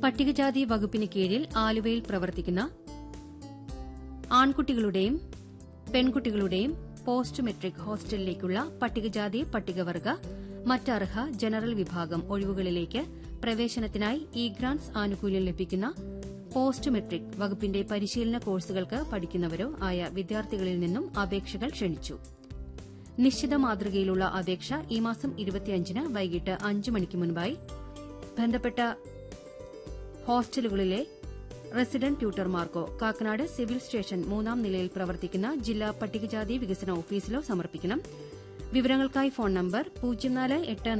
പട്ടികജാതി വകുപ്പിന് കീഴിൽ ആലുവയിൽ പ്രവർത്തിക്കുന്ന ആൺകുട്ടികളുടെയും പെൺകുട്ടികളുടെയും പോസ്റ്റ് മെട്രിക് ഹോസ്റ്റലിലേക്കുള്ള പട്ടികജാതി പട്ടികവർഗ മറ്റർഹ ജനറൽ വിഭാഗം ഒഴിവുകളിലേക്ക് പ്രവേശനത്തിനായി ഇ ഗ്രാന്റ്സ് ആനുകൂല്യം ലഭിക്കുന്ന പോസ്റ്റ് മെട്രിക് വകുപ്പിന്റെ പരിശീലന കോഴ്സുകൾക്ക് പഠിക്കുന്നവരോ ആയ വിദ്യാർത്ഥികളിൽ നിന്നും അപേക്ഷകൾ ക്ഷണിച്ചു നിശ്ചിത മാതൃകയിലുള്ള അപേക്ഷ ഈ മാസം ഇരുപത്തിയഞ്ചിന് വൈകിട്ട് അഞ്ച് മണിക്ക് മുൻപായി ബന്ധപ്പെട്ട ഹോസ്റ്റലുകളിലെ റെസിഡന്റ് ട്യൂട്ടർമാർക്കോ കാക്കനാട് സിവിൽ സ്റ്റേഷൻ മൂന്നാം നിലയിൽ പ്രവർത്തിക്കുന്ന ജില്ലാ പട്ടികജാതി വികസന ഓഫീസിലോ സമർപ്പിക്കണം വിവരങ്ങൾക്കായി ഫോൺ നമ്പർ പൂജ്യം നാല് എട്ട്